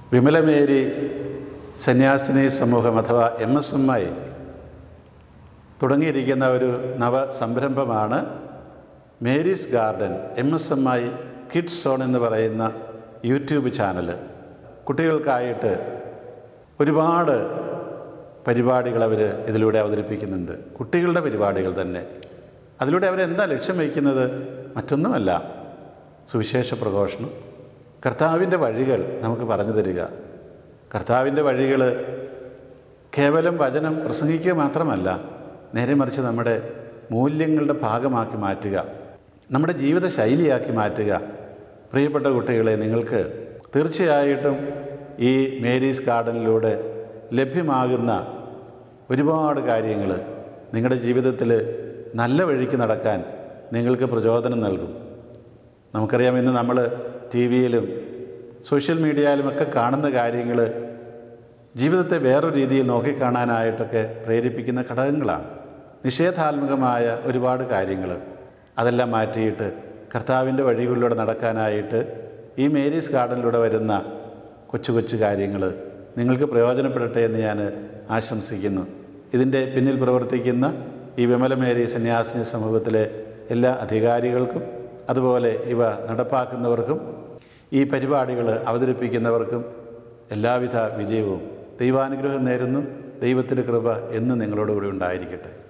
വിമലമേരി സന്യാസിനി സമൂഹം അഥവാ എം എസ് എം ഐ തുടങ്ങിയിരിക്കുന്ന ഒരു നവ സംരംഭമാണ് Mary's Garden M S M I kids zone എന്ന് പറയുന്ന യൂട്യൂബ് ചാനൽ കുട്ടികൾക്കായിട്ട് ഒരുപാട് പരിപാടികൾ അവർ ഇതിലൂടെ അവതരിപ്പിക്കുന്നുണ്ട് കുട്ടികളുടെ പരിപാടികൾ തന്നെ അതിലൂടെ അവരെന്താ ലക്ഷ്യം വയ്ക്കുന്നത് മറ്റൊന്നുമല്ല സുവിശേഷ പ്രഘോഷണം കർത്താവിൻ്റെ വഴികൾ നമുക്ക് പറഞ്ഞു തരിക കർത്താവിൻ്റെ വഴികൾ കേവലം വചനം പ്രസംഗിക്കുക മാത്രമല്ല നേരെ മറിച്ച് നമ്മുടെ മൂല്യങ്ങളുടെ ഭാഗമാക്കി മാറ്റുക നമ്മുടെ ജീവിത ശൈലിയാക്കി മാറ്റുക പ്രിയപ്പെട്ട കുട്ടികളെ നിങ്ങൾക്ക് തീർച്ചയായിട്ടും ഈ മേരീസ് ഗാർഡനിലൂടെ ലഭ്യമാകുന്ന ഒരുപാട് കാര്യങ്ങൾ നിങ്ങളുടെ ജീവിതത്തിൽ നല്ല വഴിക്ക് നടക്കാൻ നിങ്ങൾക്ക് പ്രചോദനം നൽകും നമുക്കറിയാം ഇന്ന് നമ്മൾ ടി വിയിലും സോഷ്യൽ മീഡിയയിലുമൊക്കെ കാണുന്ന കാര്യങ്ങൾ ജീവിതത്തെ വേറൊരു രീതിയിൽ നോക്കിക്കാണാനായിട്ടൊക്കെ പ്രേരിപ്പിക്കുന്ന ഘടകങ്ങളാണ് നിഷേധാത്മകമായ ഒരുപാട് കാര്യങ്ങൾ അതെല്ലാം മാറ്റിയിട്ട് കർത്താവിൻ്റെ വഴികളിലൂടെ നടക്കാനായിട്ട് ഈ മേരീസ് ഗാർഡനിലൂടെ വരുന്ന കൊച്ചു കൊച്ചു കാര്യങ്ങൾ നിങ്ങൾക്ക് പ്രയോജനപ്പെടട്ടെ എന്ന് ഞാൻ ആശംസിക്കുന്നു ഇതിൻ്റെ പിന്നിൽ പ്രവർത്തിക്കുന്ന ഈ വിമലമേരി സന്യാസിനി സമൂഹത്തിലെ എല്ലാ അധികാരികൾക്കും അതുപോലെ ഇവ നടപ്പാക്കുന്നവർക്കും ഈ പരിപാടികൾ അവതരിപ്പിക്കുന്നവർക്കും എല്ലാവിധ വിജയവും ദൈവാനുഗ്രഹം നേരുന്നു ദൈവത്തിൻ്റെ കൃപ എന്നും നിങ്ങളോടുകൂടി ഉണ്ടായിരിക്കട്ടെ